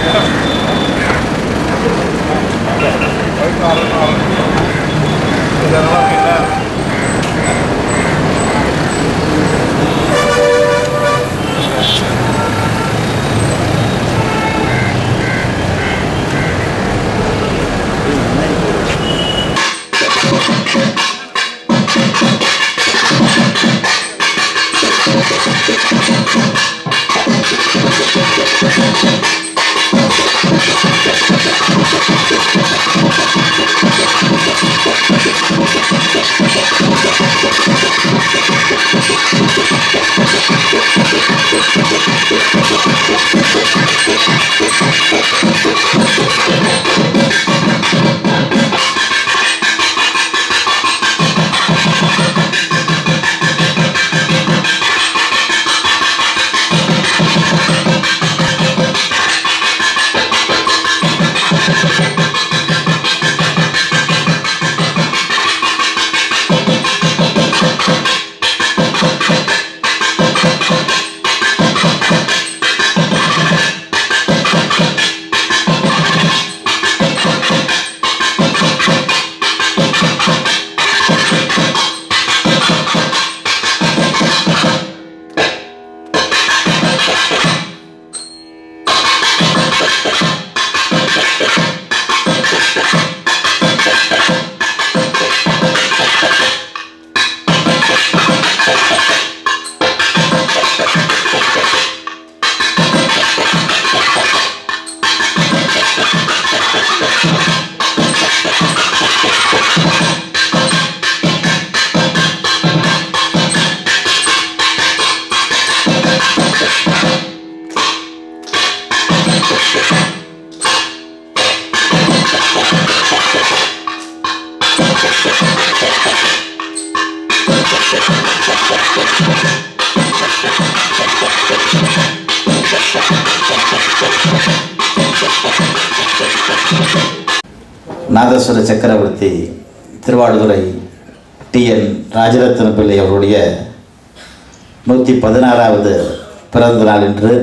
நாதஸ்வர சக்கரவர்த்தி திருவாடுதுறை டிஎன் ராஜரத்ன பிள்ளை அவருடைய நூற்றி பதினாறாவது பிறந்த நாள் என்று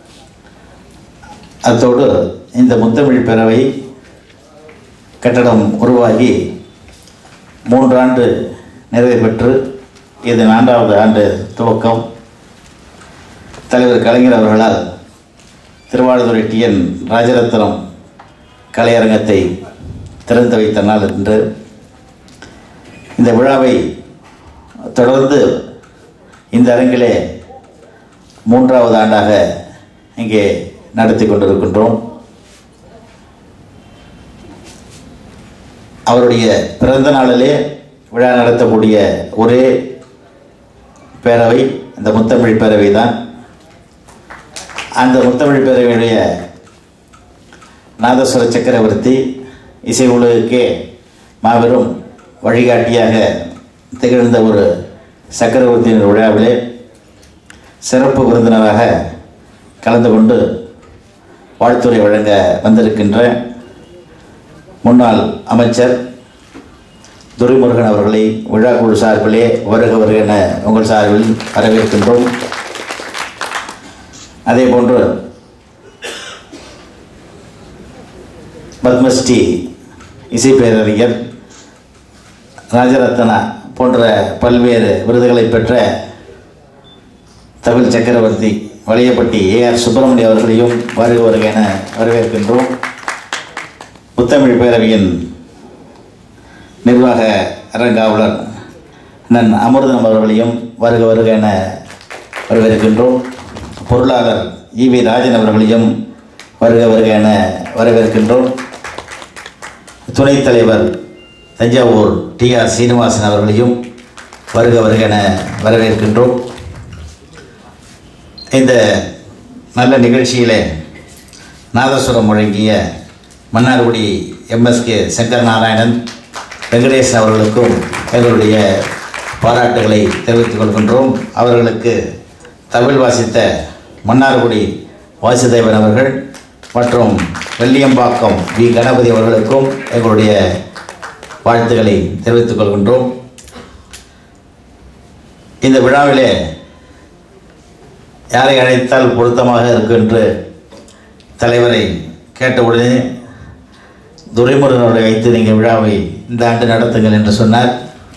அத்தோடு இந்த முத்தமிழ் பேரவை கட்டடம் உருவாகி மூன்றாண்டு நிறைவு பெற்று இது நான்காவது ஆண்டு துவக்கம் தலைவர் கலைஞர் அவர்களால் திருவாடுதுறை டிஎன் ராஜரத்னம் கலையரங்கத்தை திறந்து வைத்த நாள் என்று இந்த விழாவை தொடர்ந்து இந்த அரங்கிலே மூன்றாவது ஆண்டாக இங்கே நடத்தி கொண்டிருக்கின்றோம் அவருடைய பிறந்த நாளிலே விழா நடத்தக்கூடிய ஒரே பேரவை இந்த முத்தமிழ் பேரவை தான் அந்த முத்தமிழ் பேரவையுடைய நாதஸ்வர சக்கரவர்த்தி இசை உலகுக்கே மாபெரும் வழிகாட்டியாக திகழ்ந்த ஒரு சக்கரவர்த்தியின் விழாவிலே சிறப்பு விருந்தினராக கலந்து கொண்டு வாழ்த்துறை வழங்க வந்திருக்கின்ற முன்னாள் அமைச்சர் துரைமுருகன் அவர்களை விழா குழு சார்பிலே வருக வருக என உங்கள் சார்பில் வரவேற்கின்றோம் அதே போன்று பத்மஸ்ரீ இசைப்பேரறிஞர் ராஜரத்னா போன்ற பல்வேறு விருதுகளை பெற்ற தமிழ் சக்கரவர்த்தி வளையப்பட்டி ஏஆர் சுப்பிரமணிய அவர்களையும் வருக வருக என வரவேற்கின்றோம் முத்தமிழ் பேரவையின் நிர்வாக அரங்காவலர் நன் அமிர்தம் அவர்களையும் வருக வருக என வரவேற்கின்றோம் பொருளாளர் ஈவி ராஜன் அவர்களையும் வருக வருக என வரவேற்கின்றோம் துணைத் தலைவர் தஞ்சாவூர் டி ஆர் சீனிவாசன் அவர்களையும் வருக வருக என வரவேற்கின்றோம் இந்த நல்ல நிகழ்ச்சியிலே நாதஸ்வரம் முழங்கிய மன்னார்குடி எம்எஸ்கே சங்கர் நாராயணன் வெங்கடேசன் அவர்களுக்கும் எங்களுடைய பாராட்டுகளை தெரிவித்துக் கொள்கின்றோம் அவர்களுக்கு தமிழ் வாசித்த மன்னார்குடி வாசுதேவன் அவர்கள் மற்றும் வெள்ளியம்பாக்கம் வி கணபதி அவர்களுக்கும் எங்களுடைய வாழ்த்துக்களை தெரிவித்துக் கொள்கின்றோம் இந்த விழாவிலே யாரை அழைத்தால் பொருத்தமாக இருக்கும் என்று தலைவரை கேட்ட உடனே துரைமுருகன் அவர்களை வைத்து நீங்கள் விழாவை இந்த ஆண்டு நடத்துங்கள் என்று சொன்னார்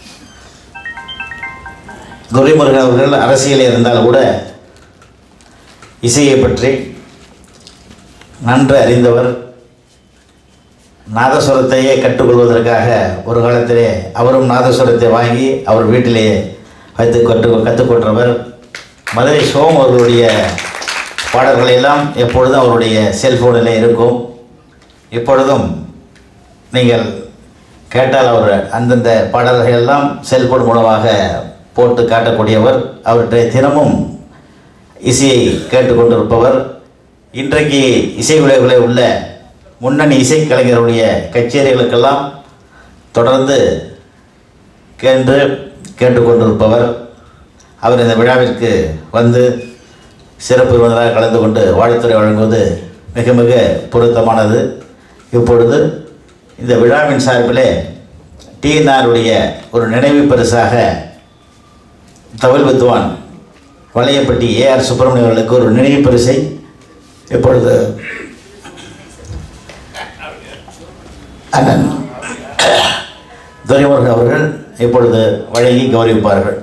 துரைமுருகன் அவர்கள் அரசியலில் இருந்தால் கூட இசையை பற்றி நன்கு அறிந்தவர் நாதஸ்வரத்தையே கற்றுக்கொள்வதற்காக ஒரு காலத்திலே அவரும் நாதஸ்வரத்தை வாங்கி அவர் வீட்டிலே வைத்து கற்று கற்றுக்கொண்டவர் மதுரை சோம் அவர்களுடைய பாடல்கள் எல்லாம் எப்பொழுதும் அவருடைய செல்போனில் இருக்கும் இப்பொழுதும் நீங்கள் கேட்டால் அவர் அந்தந்த பாடல்கள் எல்லாம் செல்போன் மூலமாக போட்டு காட்டக்கூடியவர் அவருடைய தினமும் இசையை கேட்டுக்கொண்டிருப்பவர் இன்றைக்கு இசை விளைவுகளில் உள்ள முன்னணி இசைக்கலைஞருடைய கச்சேரிகளுக்கெல்லாம் தொடர்ந்து கேட்டு கேட்டுக்கொண்டிருப்பவர் அவர் இந்த விழாவிற்கு வந்து சிறப்பு விருந்தினராக கலந்து கொண்டு வாழ்த்துறை வழங்குவது மிக மிக பொருத்தமானது இப்பொழுது இந்த விழாவின் சார்பிலே டிஎன்ஆருடைய ஒரு நினைவு பரிசாக தவில் வித்வான் வளையப்பட்டி ஏஆர் சுப்பிரமணியம் அவர்களுக்கு ஒரு நினைவு பரிசை இப்பொழுது அண்ணன் துரைமுருகன் அவர்கள் இப்பொழுது வழங்கி கௌரவிப்பார்கள்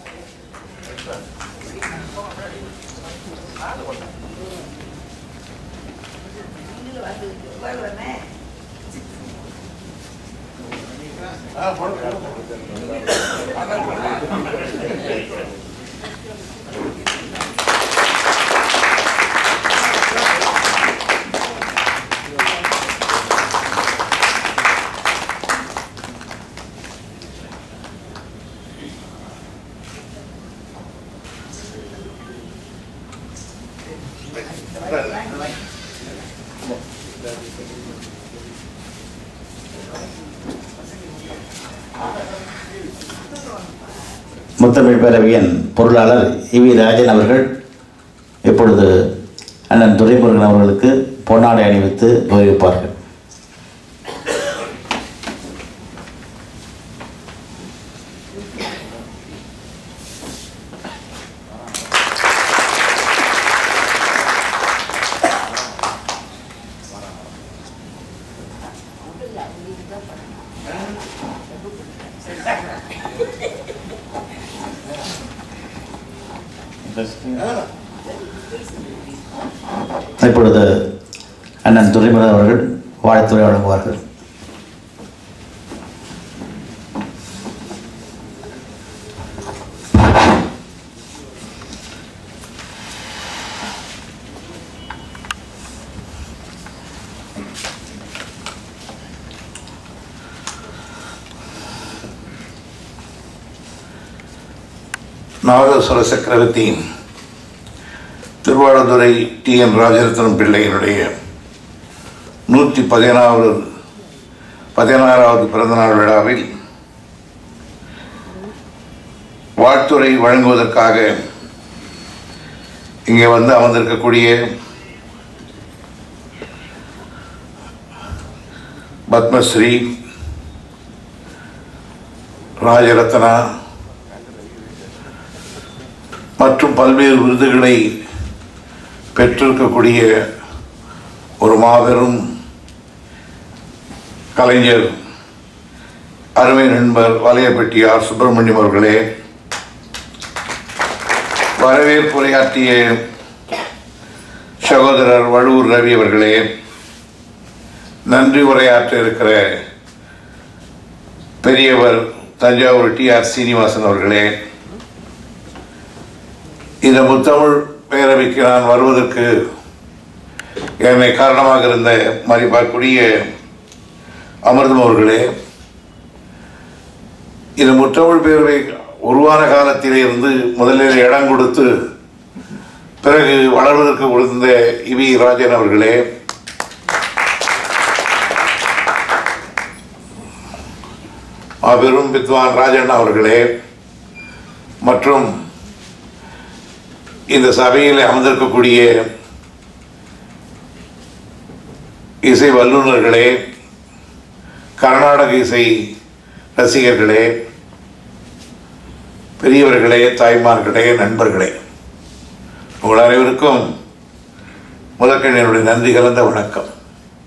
முத்தமிழ் பேரவையின் பொருளாளர் இவி ராஜன் அவர்கள் இப்பொழுது அண்ணன் துரைமுருகன் அவர்களுக்கு பொன்னாடை அணிவித்து கௌரவிப்பார்கள் இப்பொழுது அண்ணன் துரைமுருகன் அவர்கள் வாழ்த்துறை வழங்குவார்கள் நாகஸ்வர சக்கரவர்த்தி திருவாரூரை டி என் ராஜரத்னம் பிள்ளையினுடைய நூற்றி பதினாறு பதினாறாவது பிறந்தநாள் விழாவில் வாழ்த்துறை வழங்குவதற்காக இங்கே வந்து அமர்ந்திருக்கக்கூடிய பத்மஸ்ரீ ராஜரத்னா மற்றும் பல்வேறு விருதுகளை பெற்றிருக்கக்கூடிய ஒரு மாபெரும் கலைஞர் அருமை நண்பர் வலையப்பட்டியார் சுப்பிரமணியம் அவர்களே வரவேற்புரையாற்றிய சகோதரர் வழுவூர் ரவி அவர்களே நன்றி உரையாற்ற இருக்கிற பெரியவர் தஞ்சாவூர் டி ஆர் சீனிவாசன் அவர்களே இந்த முத்தமிழ் பேரவைக்கு நான் வருவதற்கு என்னை காரணமாக இருந்த மதிப்பாக்குரிய அமிர்தம் அவர்களே இந்த முத்தமிழ் பேரவை உருவான காலத்திலே இருந்து முதலில் இடம் கொடுத்து பிறகு வளர்வதற்கு கொடுத்த இவி ராஜன் அவர்களே மாபெரும் வித்வான் ராஜன் அவர்களே மற்றும் இந்த சபையில் அமர்ந்திருக்கக்கூடிய இசை வல்லுநர்களே கர்நாடக இசை ரசிகர்களே பெரியவர்களே தாய்மார்களே நண்பர்களே உங்கள் அனைவருக்கும் முதற்கண் என்னுடைய நன்றி கலந்த வணக்கம்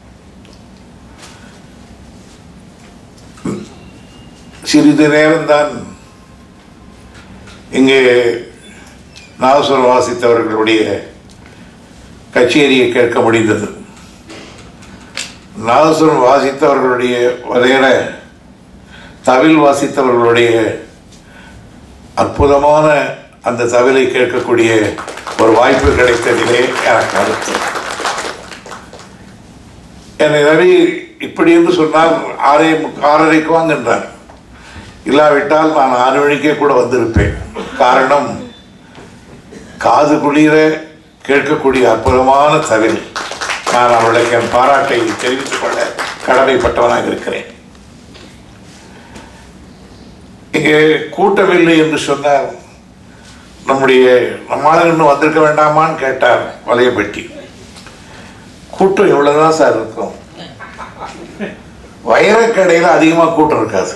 சிறிது நேரம்தான் இங்கே நாகசுரம் வாசித்தவர்களுடைய கச்சேரியை கேட்க முடிந்தது நாதசுரம் வாசித்தவர்களுடைய வரையற தவில் வாசித்தவர்களுடைய அற்புதமான அந்த தவிலை கேட்கக்கூடிய ஒரு வாய்ப்பு கிடைத்ததிலே எனக்கு வருத்தம் என்னை ரவி இப்படி என்று சொன்னால் ஆறே முக்- ஆறரைக்கு வாங்கன்றார் இல்லாவிட்டால் நான் ஆறு மணிக்கே கூட வந்திருப்பேன் காரணம் காது குளிர கேட்கக்கூடிய அற்புதமான தவில் நான் அவர்களுக்கு என் பாராட்டை தெரிவித்துக் கொள்ள கடமைப்பட்டவனாக இருக்கிறேன் இங்கே கூட்டமில்லை என்று சொன்னார் நம்முடைய நம்மளால இன்னும் வந்திருக்க வேண்டாமான்னு கேட்டார் வலையப்பட்டி கூட்டம் எவ்வளவுதான் சார் இருக்கும் வைரக்கடையில் அதிகமாக கூட்டம் இருக்காது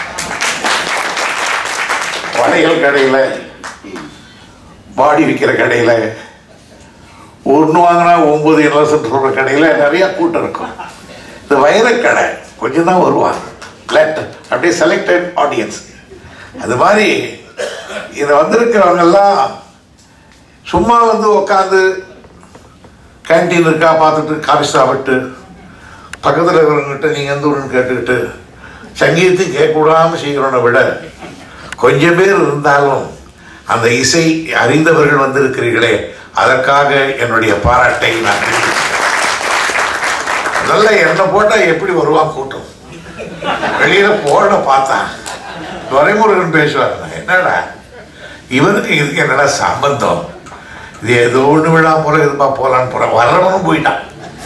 வளையல் கடையில் பாடி விற்கிற கடையில் ஒன்று வாங்கினா ஒன்பது இலவசம் சொல்கிற கடையில் நிறைய கூட்டம் இருக்கும் இந்த வைரக்கடை கொஞ்சம் தான் வருவாங்க லெட் அப்படியே செலக்டட் ஆடியன்ஸ் அது மாதிரி இதை வந்திருக்கிறவங்கெல்லாம் சும்மா வந்து உட்காந்து கேன்டீன் இருக்கா பார்த்துட்டு காஃபி சாப்பிட்டு பக்கத்தில் இருக்கிறவங்ககிட்ட நீங்கள் எந்த ஊருன்னு கேட்டுக்கிட்டு சங்கீதத்தை கேட்கக்கூடாமல் செய்கிறோனை விட கொஞ்சம் பேர் இருந்தாலும் அந்த இசை அறிந்தவர்கள் வந்திருக்கிறீர்களே அதற்காக என்னுடைய பாராட்டை நான் தெரிவிக்கிறேன். முதல்ல என்னை போட்டால் எப்படி வருவான் கூட்டம் வெளியில போட பார்த்தான் துரைமுருகன் பேசுவார் என்னடா இவனுக்கு இதுக்கு என்னடா சம்பந்தம் இது ஏதோ ஒன்று விழா போல இதுப்பா போலான்னு போற வர்றவனும் போயிட்டான்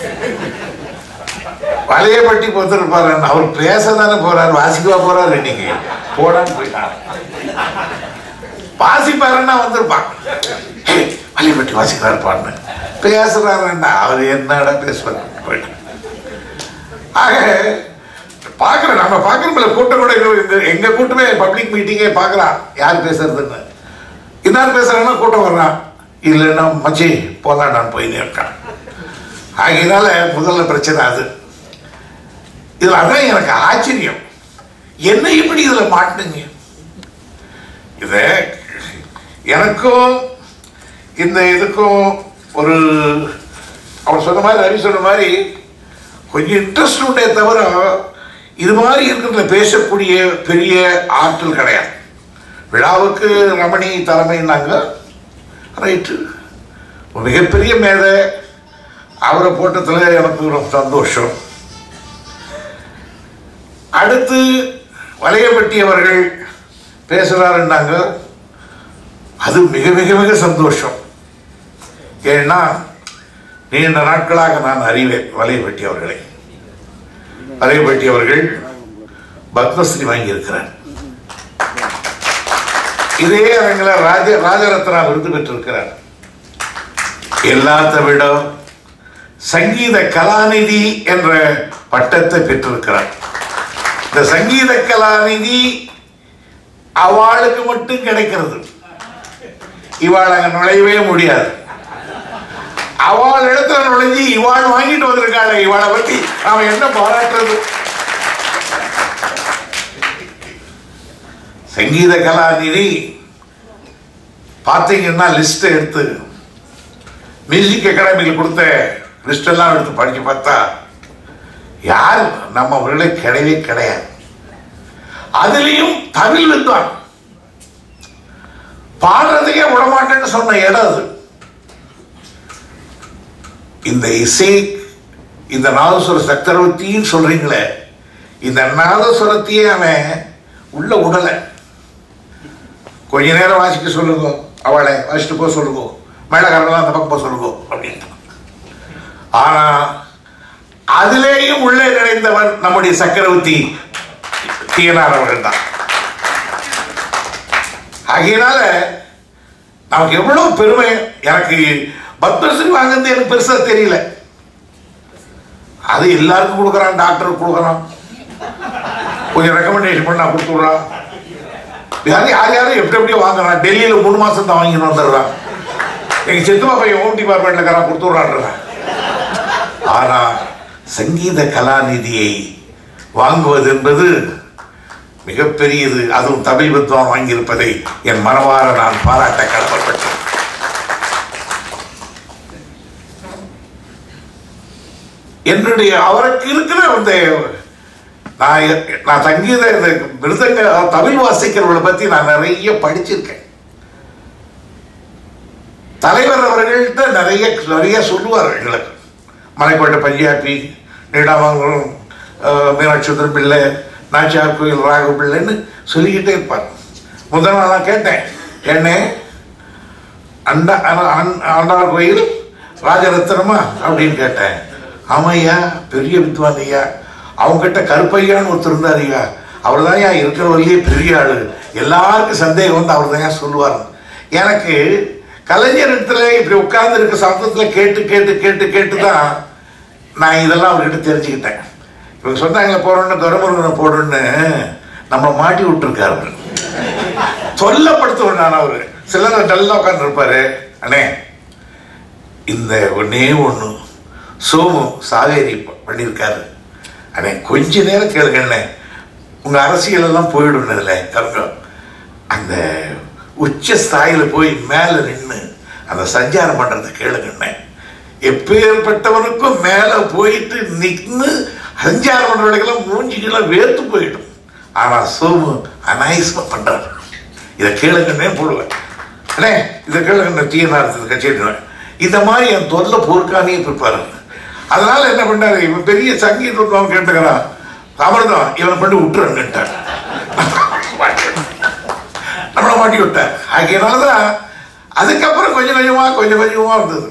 வலையப்பட்டி பொறுத்திருப்பாரு அவர் பேச தானே போறாரு வாசிக்கவா போறாரு இன்னைக்கு போடான்னு போயிட்டான் வாசிப்பாருன்னா வந்திருப்பான் ஏய், வலையப்பட்டி வாசிக்கிறாரு பாருன்னு பேசுறாருன்னா அவர் என்னடா பேசுவார் போயிட்டான் ஆக பார்க்குற நம்ம பார்க்குறோம்ல கூட்டம் கூட எங்க- எங்க- எங்க கூட்டமே பப்ளிக் மீட்டிங்கே பார்க்கலாம் யார் பேசுறதுன்னு இன்னார் பேசுறாங்கன்னா கூட்டம் வர்றான் இல்லைன்னா மச்சி போலாம் நான் போய் இருக்கான் ஆகையினால முதல்ல பிரச்சனை அது இதுல அதான் எனக்கு ஆச்சரியம் என்ன இப்படி இதுல மாட்டுங்க இது எனக்கும் இந்த இதுக்கும் ஒரு அவர் சொன்ன மாதிரி ரவி சொன்ன மாதிரி கொஞ்சம் இன்ட்ரெஸ்ட் உண்டே தவிர இது மாதிரி இருக்கிறதுல பேசக்கூடிய பெரிய ஆற்றல் கிடையாது விழாவுக்கு ரமணி தலைமைன்னாங்க ரைட்டு மிகப்பெரிய மேதை அவரை போட்டத்தில் எனக்கு ரொம்ப சந்தோஷம் அடுத்து வலையப்பட்டி அவர்கள் பேசுகிறாருன்னாங்க அது மிக மிக மிக சந்தோஷம் ஏன்னா நீண்ட நாட்களாக நான் அறிவேன் வலையப்பட்டி அவர்களை வலையப்பட்டி அவர்கள் பத்மஸ்ரீ வாங்கியிருக்கிறார் இதே அரங்கில் ராஜ ராஜரத்னா விருது பெற்றிருக்கிறார் எல்லாத்த விட சங்கீத கலாநிதி என்ற பட்டத்தை பெற்றிருக்கிறார் இந்த சங்கீத கலாநிதி அவளுக்கு மட்டும் கிடைக்கிறது இவாள் அங்க நுழையவே முடியாது அவள் இடத்துல நுழைஞ்சு இவாள் வாங்கிட்டு வந்திருக்காள் இவாளை பத்தி அவன் என்ன பாராட்டுறது சங்கீத கலாநிதி பார்த்தீங்கன்னா லிஸ்ட் எடுத்து மியூசிக் அகாடமியில் கொடுத்த லிஸ்ட் எல்லாம் எடுத்து படிச்சு பார்த்தா யார் நம்ம அவர்களே கிடையவே கிடையாது அதுலயும் தமிழ் வித்வான் பாடுறதுக்கே விடமாட்டேன்னு சொன்ன இடம் அது இந்த இசை இந்த நாதஸ்வர சக்கரவர்த்தின்னு சொல்றீங்களே இந்த நாதஸ்வரத்தையே அவன் உள்ள உடலை கொஞ்ச நேரம் வாசிக்க சொல்லுங்க அவளை வாசிட்டு போக சொல்லுங்க மேலக்காரங்களாம் அந்த பக்கம் போக சொல்லுங்க அப்படின்னு ஆனா அதிலேயும் உள்ளே நிறைந்தவன் நம்முடைய சக்கரவர்த்தி டிஎன்ஆர் அவர்கள் தான் ஆகையினால நமக்கு எவ்வளவு பெருமை எனக்கு பத்மஸ்ரீ வாங்குறது எனக்கு பெருசா தெரியல அது எல்லாருக்கும் கொடுக்குறான் டாக்டருக்கு கொடுக்குறான் கொஞ்சம் ரெக்கமெண்டேஷன் பண்ணா கொடுத்துட்றான் யார் யார் யாரும் எப்படி எப்படியோ வாங்குறான் டெல்லியில் மூணு மாசம் தான் வாங்கிட்டு வந்துடுறான் எங்க சித்தப்பா பையன் ஹோம் டிபார்ட்மெண்ட்ல இருக்கிறான் கொடுத்துட்றான் ஆனா சங்கீத கலாநிதியை வாங்குவது என்பது மிகப்பெரியது அதுவும் தமிழ் வித்வான் வாங்கியிருப்பதை என் மனமாற நான் பாராட்ட கடமைப்பட்டேன் என்னுடைய அவருக்கு இருக்கிற அந்த நான் எ- நான் சங்கீத இந்த மிருதங்க தமிழ் வாசிக்கிறவங்களை பத்தி நான் நிறைய படிச்சிருக்கேன் தலைவர் அவர்கள்ட்ட நிறைய நிறைய சொல்லுவார் எங்களுக்கு மலைக்கோட்டை பஞ்சாபி நீடாமங்கலம் அஹ், மீனாட்சி சுந்தரம் பிள்ளை நாச்சியார் கோயில் ராகு பிள்ளைன்னு சொல்லிக்கிட்டே இருப்பார் முதல் நாள் நான் கேட்டேன் என்ன அண்டா அண்ணா- அண்- ஆண்டார் கோயில் ராஜரத்னமா அப்படின்னு கேட்டேன் ஆமையா பெரிய வித்வான் ஐயா அவங்ககிட்ட கருப்பையான்னு ஒருத்தர் இருந்தார் ஐயா அவர் தான் ஏன் இருக்கிறவர்களே பெரிய ஆளு எல்லாருக்கும் சந்தேகம் வந்து அவர் தான் சொல்லுவார் எனக்கு கலைஞர் இடத்துல இப்படி உட்கார்ந்து இருக்க சத்தத்தில் கேட்டு கேட்டு கேட்டு கேட்டு தான் நான் இதெல்லாம் அவர்கிட்ட தெரிஞ்சுக்கிட்டேன் இவங்க சொன்னாங்களே போறோன்னு துரமுருகனை போடுன்னு நம்ம மாட்டி விட்டுருக்காரு அவரு. தொல்லப்படுத்துவேன் நான் அவரு சிலர் டல்லா உட்கார்ந்து இருப்பாரு அண்ணே இந்த ஒன்னே ஒண்ணு சோமு சாவேரி ப- பண்ணியிருக்காரு அண்ணே கொஞ்ச நேரம் கேளுங்க அண்ணே உங்க அரசியல் எல்லாம் போயிடும் இதுல கருங்கம் அந்த உச்ச ஸ்தாயில போய் மேல நின்னு அந்த சஞ்சாரம் பண்றதை கேளுங்க அண்ணே எப்பேற்பட்டவனுக்கும் மேல போயிட்டு நின்னு சஞ்சாரம் பண்றவர்களுக்கெல்லாம் மூஞ்சிக்கெல்லாம் வேர்த்து போயிடும் ஆனா சோமு அநாயசமா பண்றாரு இதை கேளுங்கன்னே போடுவேன் அண்ணே இதை கேளுங்க டிஎன்ஆர் கச்சேரிடுவேன் இந்த மாதிரி என் தொல்லை பொறுக்கானே இருப்பாரு அதனால என்ன பண்ணாரு இவன் பெரிய சங்கீதம் கேட்டுக்கிறான் அமிர்தம் இவனை பண்ணி விட்டுறன்னுட்டார் நம்மளை மாட்டி விட்டார் ஆகியனாலதான் அதுக்கப்புறம் கொஞ்சம் கொஞ்சமா கொஞ்சம் கொஞ்சமா வந்தது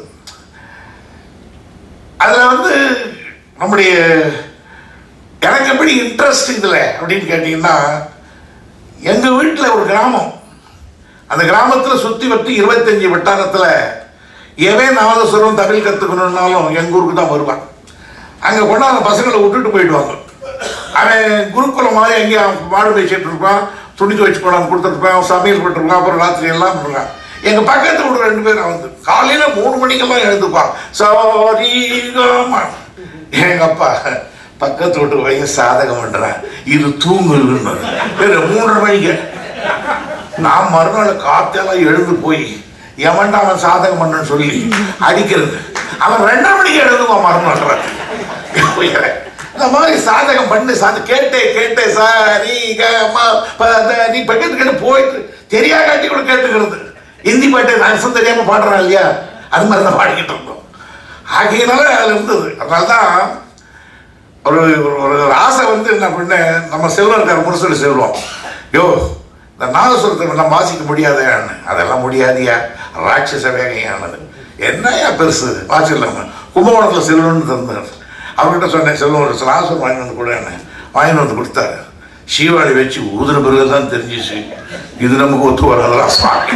அதுல வந்து நம்முடைய எனக்கு எப்படி இன்ட்ரெஸ்ட் இதுல அப்படின்னு கேட்டீங்கன்னா எங்க வீட்டுல ஒரு கிராமம் அந்த கிராமத்துல சுத்தி வட்டி இருபத்தஞ்சு வட்டாரத்துல எவன் நாதஸ்வரம் தமிழ் கத்துக்கணும்னாலும் எங்க ஊருக்கு தான் வருவான் அங்க கொண்டாந்த பசங்களை விட்டுட்டு போயிடுவாங்க அவன் குருகுலம் மாதிரி எங்கேயும் மாடு பேசிட்டு இருப்பான் துணி துவைச்சு கொண்டாந்து கொடுத்துருப்பான் சமையல் பண்ணிருப்பான் அப்புறம் ராத்திரி எல்லாம் பண்ணுவான் எங்க பக்கத்து வீடு ரெண்டு பேரும் வந்து காலையில மூணு மணிக்கெல்லாம் எழுந்துப்பான் சாரிகமா எங்க அப்பா பக்கத்து வீட்டு பையன் சாதகம் பண்றான் இது தூங்குன்னு வேற மூன்றரை மணிக்கு நான் மறுநாள் காத்தெல்லாம் எழுந்து போய் எவன்டா அவன் சாதகம் பண்ணன்னு சொல்லி அடிக்கிறது அவன் ரெண்டாம் மணிக்கு எழுதுவான் மறுநாள் இந்த மாதிரி சாதகம் பண்ணு சாத கேட்டே கேட்டே சாரி க ம ப த நீ இப்ப கேட்டு கேட்டு போயிட்டு தெரியா காட்டி கூட கேட்டுக்கிறது ஹிந்தி பாட்டு அர்த்தம் தெரியாம பாடுறான் இல்லையா அது மாதிரி தான் பாடிக்கிட்டு இருந்தோம் ஆகையினால அதுல இருந்தது அதனால தான் ஒரு ஒரு- ஒரு ஆசை வந்து என்ன பண்ண நம்ம செல்வம் இருக்கார் முரசொலி செல்வம் யோ இந்த நாகசுரத்தை நம்ம வாசிக்க முடியாதையான்னு அதெல்லாம் முடியாதியா ராட்சச வேகையானது என்னையா பெருசு வாசிக்கலாம கும்பகோணத்தில் செல்வம்னு தந்தார் அவர்கிட்ட சொன்னேன் செல்வம் ஒரு நாகசுரம் வாங்கி வந்து கூட என்ன வாங்கி வந்து கொடுத்தாரு சீவாளி வச்சு ஊதுன பிறகு தான் தெரிஞ்சிச்சு இது நமக்கு ஒத்து வராதெல்லாம் சுவாமி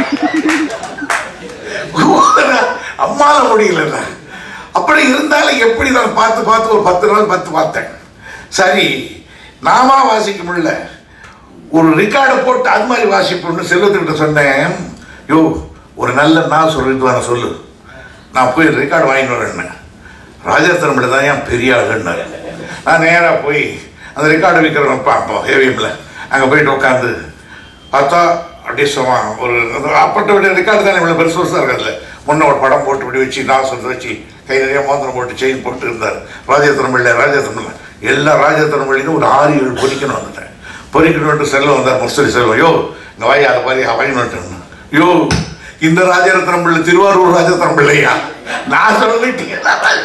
அம்மால முடியல அப்படி இருந்தாலும் எப்படி நான் பார்த்து பார்த்து ஒரு பத்து நாள் பார்த்து பார்த்தேன் சரி நாமா வாசிக்க முடியல ஒரு ரெக்கார்டை போட்டு அது மாதிரி வாசிப்போம்னு செல்வத்துக்கிட்ட சொன்னேன் யோ ஒரு நல்ல நான் சொல்லிட்டு சொல்லு நான் போய் ரெக்கார்டு வாங்கிட்டு வரேன் ராஜரத்னமில் தான் ஏன் பெரிய ஆளுன்னாரு நான் நேராக போய் அந்த ரெக்கார்டு விற்கிறவன் பார்ப்போம் ஏவிஎம்ல அங்கே போயிட்டு உட்காந்து பார்த்தா அப்படியே சும்மா ஒரு அந்த அப்பட்ட விட ரெக்கார்டு தானே இவ்வளோ பெருசு பெருசாக இருக்காதுல்ல முன்ன ஒரு படம் போட்டு இப்படி வச்சு நான் சொல்ல வச்சு கை நிறைய மோதிரம் போட்டு செயின் போட்டு இருந்தார் ராஜரத்னம் பிள்ளை ராஜரத்னம் பிள்ளை எல்லா ராஜரத்னம் பிள்ளைக்கும் ஒரு ஆறு ஏழு பொறிக்கணும் வந்துட்டேன் பொறிக்கணும்ட்டு செல்வம் வந்தார் முஸ்தரி செல்வம் யோ இந்த வாய் அதை மாதிரி வாங்கிட்டு யோ இந்த ராஜரத்னம் பிள்ளை திருவாரூர் ராஜரத்னம் பிள்ளையா நான் சொல்லிட்டேன்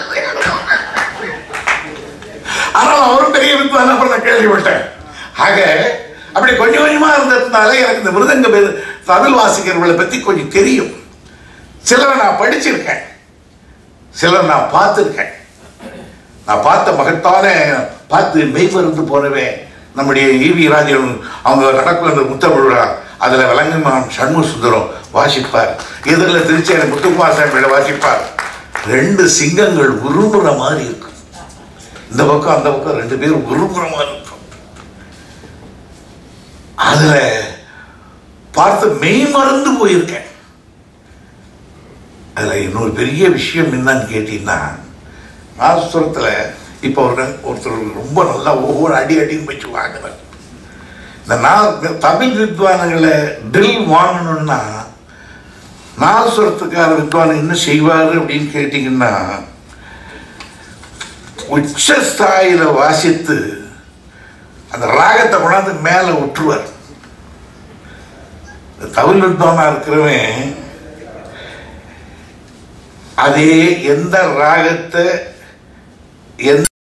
ஆனால் அவரும் பெரிய வித்வான் அப்புறம் நான் கேள்விப்பட்டேன் ஆக அப்படி கொஞ்சம் கொஞ்சமா இருந்ததுனால எனக்கு இந்த மிருதங்க பேர் தமிழ் வாசிக்கிறவர்களை பத்தி கொஞ்சம் தெரியும் சிலரை நான் படிச்சிருக்கேன் சிலர் நான் பார்த்துருக்கேன் நான் பார்த்த மகத்தான பார்த்து மெய்மருந்து போனவே நம்முடைய ஈவி ராஜன் அவங்க நடக்கும் அந்த முத்தமிழ் விழா அதுல விளங்குமான் சண்முக சுந்தரம் வாசிப்பார் எதிரில் திருச்சி முத்துக்குமார் சாமியில வாசிப்பார் ரெண்டு சிங்கங்கள் உருமுற மாதிரி இருக்கும் இந்த பக்கம் அந்த பக்கம் ரெண்டு பேரும் உருமுற மாதிரி இருக்கும் அதுல பார்த்து மெய் மறந்து போயிருக்கேன் அதுல இன்னொரு பெரிய விஷயம் என்னன்னு கேட்டீங்கன்னா நாசுரத்துல இப்போ ஒரு ஒருத்தர் ரொம்ப நல்லா ஒவ்வொரு அடி அடின்னு வச்சு வாங்கினார் இந்த நா- இந்த தமிழ் வித்வான்களை ட்ரில் வாங்கணும்னா நாசுரத்துக்கார வித்வான் என்ன செய்வார் அப்படின்னு கேட்டிங்கன்னா உச்ச ஸ்தாயில வாசித்து அந்த ராகத்தை கொண்டாந்து மேலே விட்டுருவார் இந்த தமிழ் வித்வானா இருக்கிறவன் அதே எந்த ராகத்தை எந்த